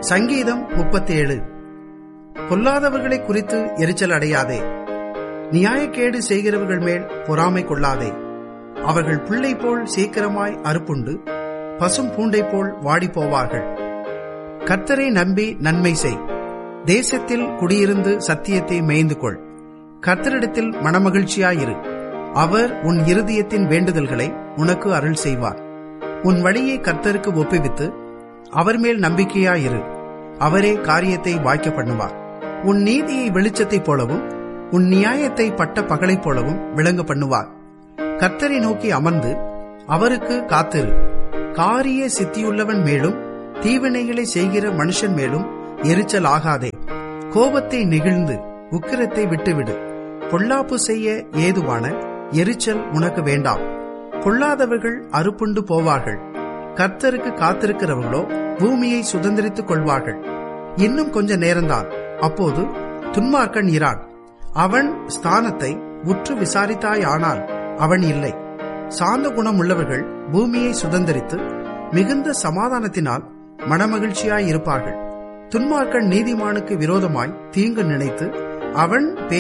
சங்கீதம் முப்பத்தேழு பொல்லாதவர்களை குறித்து எரிச்சல் அடையாதே நியாயக்கேடு செய்கிறவர்கள் மேல் பொறாமை கொள்ளாதே அவர்கள் பிள்ளை போல் சீக்கிரமாய் அறுப்புண்டு பசும் பூண்டை போல் வாடி போவார்கள் கர்த்தரை நம்பி நன்மை செய் தேசத்தில் குடியிருந்து சத்தியத்தை மேய்ந்து கொள் கர்த்தரிடத்தில் மனமகிழ்ச்சியாயிரு அவர் உன் இருதயத்தின் வேண்டுதல்களை உனக்கு அருள் செய்வார் உன் வழியை கர்த்தருக்கு ஒப்புவித்து அவர் மேல் நம்பிக்கையாயிரு அவரே காரியத்தை வாய்க்க பண்ணுவார் உன் நீதியை வெளிச்சத்தைப் போலவும் உன் நியாயத்தை பட்ட பகலைப் போலவும் விளங்க பண்ணுவார் கர்த்தரை நோக்கி அமர்ந்து அவருக்கு காத்திரு காரிய சித்தியுள்ளவன் மேலும் தீவினைகளை செய்கிற மனுஷன் மேலும் எரிச்சல் ஆகாதே கோபத்தை நெகிழ்ந்து உக்கிரத்தை விட்டுவிடு பொல்லாப்பு செய்ய ஏதுவான எரிச்சல் உனக்கு வேண்டாம் பொல்லாதவர்கள் அறுப்புண்டு போவார்கள் கர்த்தருக்கு காத்திருக்கிறவர்களோ பூமியை சுதந்திரித்துக் கொள்வார்கள் இன்னும் கொஞ்ச நேரம்தான் அப்போது துன்மார்க்கன் இரான் அவன் ஸ்தானத்தை உற்று விசாரித்தாயானால் அவன் இல்லை சாந்த குணம் உள்ளவர்கள் பூமியை சுதந்திரித்து மிகுந்த சமாதானத்தினால் மனமகிழ்ச்சியாயிருப்பார்கள் துன்மார்க்கன் நீதிமானுக்கு விரோதமாய் தீங்கு நினைத்து அவன்